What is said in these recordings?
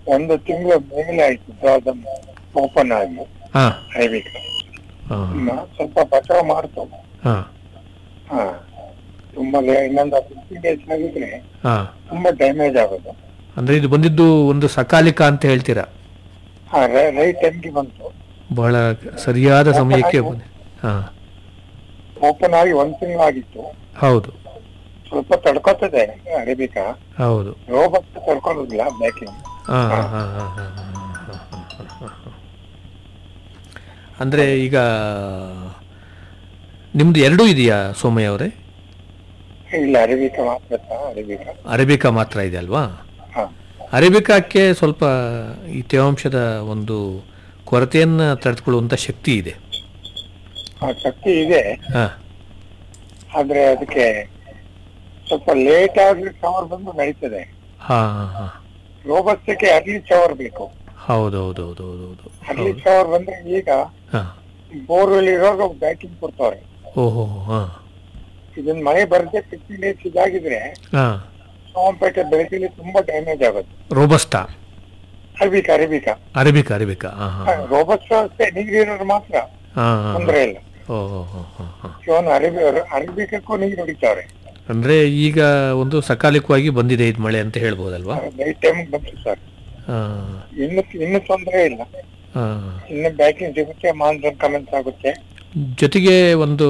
ಒಂದು ತಿಂಗಳು ಮೇಲೆ ಆಯ್ತು ಅದು ಓಪನ್ ಆಗಿ ಹಾಂ ಅರೇಬಿಕ ಹಾಂ ಇನ್ನು ಸ್ವಲ್ಪ ಬಚಾವ್ ಮಾಡ್ತು ಹಾಂ ಹಾ ತುಂಬಾ ಲೇ- ಇನ್ನೊಂದು ಫಿಫ್ಟೀನ್ ಡೇಸ್ ಆಗಿದ್ರೆ ಹಾಂ ತುಂಬಾ ಡ್ಯಾಮೇಜ್ ಆಗೋದು ಅಂದರೆ ಇದು ಬಂದಿದ್ದು ಒಂದು ಸಕಾಲಿಕ ಅಂತ ಹೇಳ್ತೀರಾ ಹಾ ರೈಟ್ ಟೈಮ್ಗೆ ಬಂತು ಬಹಳ ಸರಿಯಾದ ಸಮಯಕ್ಕೆ ಬಂದಿ ಹಾಂ ಓಪನ್ ಆಗಿ ಒಂದ್ ತಿಂಗಳಾಗಿತ್ತು ಹೌದು ಸ್ವಲ್ಪ ತಡ್ಕೊತದೆ ಅರೇಬಿಕ ಹೌದು ರೋಬಸ್ಟ್ ತಡ್ಕೊಳ್ಳೋದಿಲ್ಲ ಬ್ಯಾಕಿಂಗ್ ಹಾಂ ಹಾಂ ಹಾಂ ಹಾಂ ಹಾಂ ಅಂದರೆ ಈಗ ನಿಮ್ಮದು ಎರಡೂ ಇದೆಯಾ ಸೋಮಯ್ಯ ಅವರೇ ಇಲ್ಲ ಅರೇಬಿಕ ಮಾತ್ರ ಅರೇಬಿಕ ಅರೇಬಿಕಾ ಮಾತ್ರ ಇದೆ ಅಲ್ವಾ ಹಾ ಅರೇಬಿಕಾಕ್ಕೆ ಸ್ವಲ್ಪ ಈ ತೇವಾಂಶದ ಒಂದು ಕೊರತೆಯನ್ನು ತಡೆದುಕೊಳ್ಳುವಂಥ ಶಕ್ತಿ ಇದೆ ಆ ಶಕ್ತಿ ಇದೆ ಹಾಂ ಆದ್ರೆ ಅದಕ್ಕೆ ಸ್ವಲ್ಪ ಲೇಟ್ ಆಗಿ ಶವರ್ ಬಂದು ನಡೀತದೆ ಹಾಂ ಹಾಂ ಹಾಂ ರೋಬಸ್ಟಕ್ಕೆ ಅರ್ಲಿ ಶವರ್ ಬೇಕು ಹೌದು ಹೌದು ಹೌದು ಹೌದು ಹೌದು ಅರ್ಲಿ ಶವರ್ ಬಂದ್ರೆ ಈಗ ಹಾಂ ಬೋರ್ವೆಲ್ ಇರೋರು ಬ್ಯಾಕಿಂಗ್ ಕೊಡ್ತಾವ್ರೆ ಓಹೋ ಹಾಂ ಇದನ್ನ ಮಳೆ ಬರದೆ ಫಿಫ್ಟೀನ್ ಡೇಸ್ ಇದಾಗಿದ್ರೆ ಹಾಂ ಸೋಮಪೇಟೆ ಬೆಳಕಿಲಿ ತುಂಬಾ ಡ್ಯಾಮೇಜ್ ಆಗುತ್ತೆ robusta arabica arabica arabica arabica ಹಾಂ ಹಾಂ ರೋಬಸ್ಟ್ ಅಷ್ಟೇ ನೀರಿರೋರು ಮಾತ್ರ ಹಾಂ ಹಾಂ ತೊಂದ್ರೆ ಇಲ್ಲ ಓ ಹೋ ಹೋ ಹಾಂ ಹಾಂ ಇವನು ಅರಬಿ ಅರಬಿಕಕ್ಕೂ ನೀರು ಹೊಡಿತಾವ್ರೆ ಅಂದರೆ ಈಗ ಒಂದು ಸಕಾಲಿಕವಾಗಿ ಬಂದಿದೆ ಇದು ಮಳೆ ಅಂತ ಹೇಳ್ಬೋದಲ್ವಾ ನೈಟ್ ಟೈಮ್ ಬಂತು ಸರ್ ಹಾಂ ಇನ್ನು ಇನ್ನು ತೊಂದರೆ ಇಲ್ಲ ಹಾಂ ಇನ್ನು ಬ್ಯಾಕಿಂಗ್ ಸಿಗುತ್ತೆ ಮಾನ್ಸೂನ್ ಕಮೆಂಟ್ಸ್ ಆಗುತ್ತೆ ಜೊತೆಗೆ ಒಂದು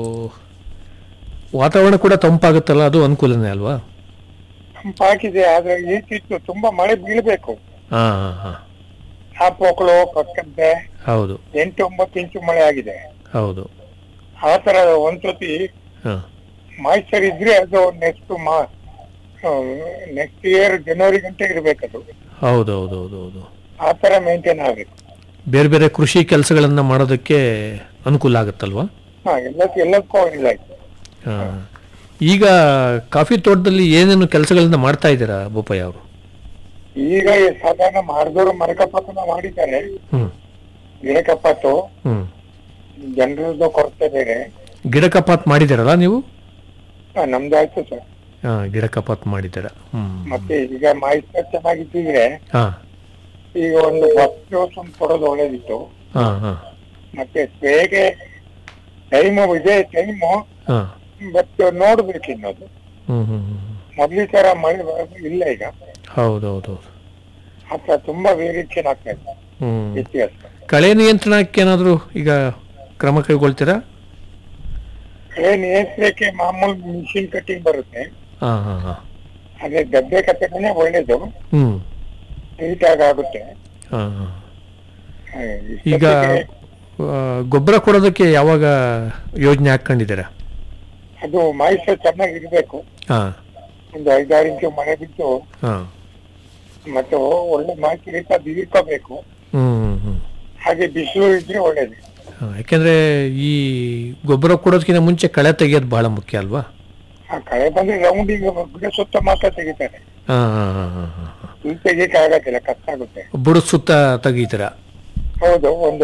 ವಾತಾವರಣ ಕೂಡ ತಂಪಾಗುತ್ತಲ್ಲ ಅದು ಅನುಕೂಲನೇ ಅಲ್ವಾ ತಂಪಾಗಿದೆ ಆದ್ರೆ ಈಚಿತ್ತು ತುಂಬಾ ಮಳೆ ಬೀಳ್ಬೇಕು ಹಾಂ ಹಾಂ ಹಾಂ ಹಾಪೋಕ್ಳು ಪಕ್ಕದ್ದೆ ಹೌದು ಎಂಟು ಒಂಬತ್ತು ಇಂಚು ಮಳೆ ಆಗಿದೆ ಹೌದು ಆ ತರ ಒಂದ್ಸತಿ ಹಾಂ ಮಾಯಿಶ್ಚರ್ ಇದ್ರೆ ಅದು ನೆಕ್ಸ್ಟ್ ಮಾ ನೆಕ್ಸ್ಟ್ ಇಯರ್ ಜನವರಿ ಗಂಟೆ ಇರ್ಬೇಕದು ಹೌದು ಹೌದು ಹೌದು ಹೌದು ಆ ತರ ಮೇಂಟೈನ್ ಆಗ್ಬೇಕು ಬೇರೆ ಬೇರೆ ಕೃಷಿ ಕೆಲಸಗಳನ್ನು ಮಾಡೋದಕ್ಕೆ ಅನುಕೂಲ ಆಗುತ್ತಲ್ವಾ ಹಾ ಎಲ್ಲ ಎಲ್ಲದಕ್ಕೂ ಇಲ್ಲ ಆಯ್ತು ಹಾಂ ಈಗ ಕಾಫಿ ತೋಟದಲ್ಲಿ ಏನೇನು ಕೆಲಸಗಳನ್ನ ಮಾಡ್ತಾ ಇದ್ದೀರಾ ಬೋಪಯ್ಯ ಅವರು ಈಗ ಈ ಸಾಧಾರಣ ಮಾಡಿದವರು ಮರಕಪಾತನ ಮಾಡಿದ್ದಾರೆ ಹ್ಞೂ ಗಿಡ ಕಪಾತು ಹ್ಞೂ ಜನರದ್ದು ಕೊರತೆ ಬೇರೆ ಗಿಡ ಕಪಾತ್ ಮಾಡಿದ್ದೀರಲ್ಲ ನೀವು ಹಾ, ನಮ್ದಾಯ್ತು ಸರ್ ಹಾಂ ಗಿಡ ಕಪಾತ್ ಮಾಡಿದ್ದೀರಾ ಹ್ಞೂ ಮತ್ತೆ ಈಗ ಮಾಯಿಶ್ಚರ್ ಚೆನ್ನಾಗಿಟ್ಟಿದ್ರೆ ಹಾಂ ಈಗ ಒಂದು ಫಸ್ಟ್ ಒಂದು ಕೊಡೋದು ಒಳ್ಳೇದಿತ್ತು ಹಾಂ ಹಾಂ ಮತ್ತೆ ಸ್ಪ್ರೇಗೆ ಟೈಮು ಇದೆ ಟೈಮು ಹಾಂ ಬಟ್ ನೋಡ್ಬೇಕು ಇನ್ನದು ಹ್ಞೂ ಹ್ಞೂ ಹ್ಞೂ ಮೊದ್ಲಿ ತರ ಮಳೆ ಬರೋದು ಇಲ್ಲ ಈಗ ಹೌದು ಹೌದು ಹೌದು ಅಥವಾ ತುಂಬಾ ವೇರಿಯೇಷನ್ ಆಗ್ತಾ ಇದೆ ಹ್ಞೂ ವ್ಯತ್ಯಾಸ ಕಳೆ ನಿಯಂತ್ರಣಕ್ಕೆ ಏನಾದರೂ ಈಗ ಕ್ರಮ ಕೈಗೊಳ್ತೀರಾ ಕಳೆ ನಿಯಂತ್ರಣಕ್ಕೆ ಮಾಮೂಲು ಮಿಷಿನ್ ಕಟ್ಟಿಂಗ್ ಬರುತ್ತೆ ಹಾಂ ಹಾಂ ಹಾಂ ಅದೇ ಗದ್ದೆ ಕಟ್ಟಡನೇ ಒಳ್ಳೇದು ಹ್ಞೂ ನೀಟಾಗಿ ಆಗುತ್ತೆ ಹಾಂ ಹಾಂ ಆ, ಈಗ ಇಷ್ಟೊತ್ತಿಗೆ ಆ, ಗೊಬ್ಬರ ಕೊಡೋದಕ್ಕೆ ಯಾವಾಗ ಯೋಜನೆ ಹಾಕ್ಕೊಂಡಿದ್ದೀರಾ ಅದು ಮಾಯಿಶ್ಚರ್ ಚೆನ್ನಾಗಿ ಇರ್ಬೇಕು ಹಾಂ ಒಂದು ಐದಾರು ಇಂಚು ಮಳೆ ಬಿದ್ದು ಹಾಂ ಮತ್ತೆ ಒಳ್ಳೆ ಮಾಹಿತಿ ಇರುತ್ತೆ ಅದು ಇರ್ಕೋಬೇಕು ಹ್ಞೂ ಹ್ಞೂ ಹ್ಞೂ ಹಾಗೆ ಬಿಸಿಲು ಇದ್ರೆ ಒಳ್ಳೇದು ಹಾಂ ಯಾಕೆಂದರೆ ಈ ಗೊಬ್ಬರ ಕೊಡೋದಕ್ಕಿಂತ ಮುಂಚೆ ಕಳೆ ತೆಗೆಯೋದು ಭಾಳ ಮುಖ್ಯ ಅಲ್ವಾ ಆ ಕಳೆ ಬಂದ್ರೆ ರೌಂಡಿಂಗ್ ಗಿಡ ಸುತ್ತ ಮಾತ್ರ ತೆಗಿತಾರೆ ಹಾಂ ಹಾಂ ಹಾಂ ಹಾಂ ಹಾಂ ಹಾಂ ಇಲ್ಲಿ ತೆಗಿಯಕ್ಕೆ ಆಗತ್ತಿಲ್ಲ ಕಷ್ಟ ಆಗುತ್ತೆ ಬುಡದ ಸುತ್ತ ತೆಗಿತೀರಾ ಹೌದು ಒಂದು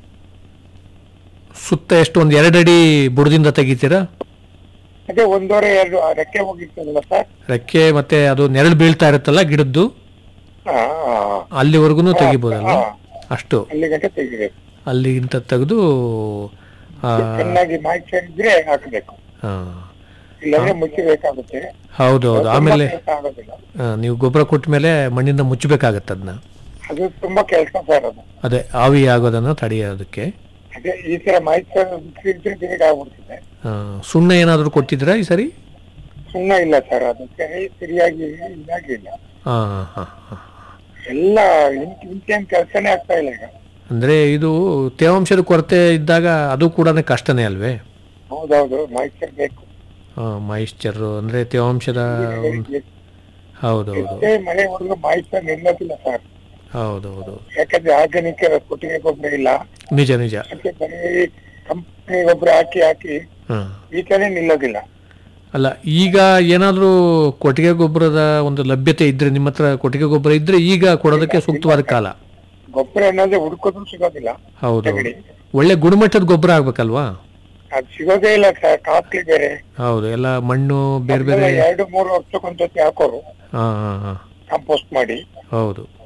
ಸುತ್ತ ಎಷ್ಟು ಒಂದು ಎರಡು ಅಡಿ ಬುಡದಿಂದ ತೆಗಿತೀರಾ ಅದೇ ಒಂದೂವರೆ ಎರಡು ಆ ರೆಕ್ಕೆ ಹೋಗಿರ್ತದಲ್ಲ ಸರ್ ರೆಕ್ಕೆ ಮತ್ತೆ ಅದು ನೆರಳು ಬೀಳ್ತಾ ಇರುತ್ತಲ್ಲ ಗಿಡದ್ದು ಹಾ ಅಲ್ಲಿವರೆಗೂ ತೆಗಿಬೋದಲ್ಲ ಹಾ. ಅಷ್ಟು ಅಲ್ಲಿ ಗಂಟೆ ತೆಗಿಬೇಕು ಅಲ್ಲಿಗಿಂತ ತೆಗೆದು ಚೆನ್ನಾಗಿ ಮಾಯಿಶ್ಚರ್ ಇದ್ರೆ ಹಾಕಬೇಕು ಇಲ್ಲಾಂದ್ರೆ ಮುಚ್ಚಬೇಕಾಗುತ್ತೆ ಹೌದು ಹೌದು ತುಂಬಾ ಆಮೇಲೆ ಕೆಲ್ಸ ಆಗೋದಿಲ್ಲ ಆ, ನೀವು ಗೊಬ್ಬರ ಕೊಟ್ಟ ಮೇಲೆ ಮಣ್ಣಿಂದ ಮುಚ್ಚಬೇಕಾಗತ್ತೆ ಅದನ್ನ ಅದು ತುಂಬಾ ಕೆಲಸ ಸರ್ ಅದು ಅದೇ ಆವಿ ಆಗೋದನ್ನ ತಡೆಯೋದಕ್ಕೆ ಅದೇ ಈ ತರ ಮಾಯಿಶ್ಚರ್ ಇದ್ರೆ ಬೇಗ ಆಗ್ಬಿಡ್ತದೆ ಆ, ಸುಣ್ಣ ಏನಾದರೂ ಕೊಟ್ಟಿದ್ದೀರಾ ಈ ಸರಿ ಸುಣ್ಣ ಇಲ್ಲ ಸರ್ ಅದಕ್ಕೆ ಸರಿಯಾಗಿ ಇದಾಗಿಲ್ಲ ಹಾಂ ಹಾಂ ಹಾಂ ಎಲ್ಲ ಇಂಟ್ ಇಂಟೇನ್ ಕೆಲಸನೇ ಆಗ್ತಾ ಇಲ್ಲ ಈಗ ಅಂದರೆ ಇದು ತೇವಾಂಶದ ಕೊರತೆ ಇದ್ದಾಗ ಅದು ಕೂಡ ಕಷ್ಟನೇ ಅಲ್ವೇ ಹೌದೌದು ಮಾಯಿಶ್ಚರ್ ಬೇಕು ಮಾಯಿಶ್ಚರು ಅಂದರೆ ತೇವಾಂಶದ ಒಂದು ಹೌದು ಹೌದು ಎಷ್ಟೇ ಮಳೆ ಹೊಡೆದು ಮಾಯಿಶ್ಚರ್ ನಿಲ್ಲೋದಿಲ್ಲ ಸರ್ ಹೌದು ಹೌದು ಯಾಕಂದ್ರೆ ಆರ್ಗಾನಿಕ್ ಕೊಟ್ಟಿಗೆ ಗೊಬ್ಬರ ಇಲ್ಲ ನಿಜ ನಿಜ ಮತ್ತೆ ಬರೀ ಕಂಪನಿ ಗೊಬ್ಬರ ಹಾಕಿ ಹಾಕಿ ಹಾಂ ಈ ತರ ನಿಲ್ಲೋದಿಲ್ಲ ಅಲ್ಲ ಈಗ ಏನಾದರೂ ಕೊಟ್ಟಿಗೆ ಗೊಬ್ಬರದ ಒಂದು ಲಭ್ಯತೆ ಇದ್ರೆ ನಿಮ್ಮ ಹತ್ರ ಕೊಟ್ಟಿಗೆ ಗೊಬ್ಬರ ಇದ್ರೆ ಈಗ ಕೊಡೋದಕ್ಕೆ ಸೂಕ್ತವಾದ ಕಾಲ ಗೊಬ್ಬರ ಅನ್ನೋದೇ ಹುಡುಕೋದ್ರು ಸಿಗೋದಿಲ್ಲ ಹೌದು ತಗಡಿ. ಒಳ್ಳೆ ಗುಣಮಟ್ಟದ ಗೊಬ್ಬರ ಆಗ್ಬೇಕಲ್ವಾ ಅದು ಸಿಗೋದೇ ಇಲ್ಲ ಸರ್ ಕಾಸ್ಟ್ಲಿ ಬೇರೆ ಹೌದು ಎಲ್ಲ ಮಣ್ಣು ಬೇರೆ ಬೇರೆ ಮೊದ್ಲೆಲ್ಲ ಎರಡು ಮೂರು ವರ್ಷಕ್ಕೊಂದ್ಸತಿ ಹಾಕೋರು ಹಾಂ ಹಾಂ ಹಾಂ ಕಾಂಪೋಸ್ಟ್ ಮಾಡಿ ಹೌದು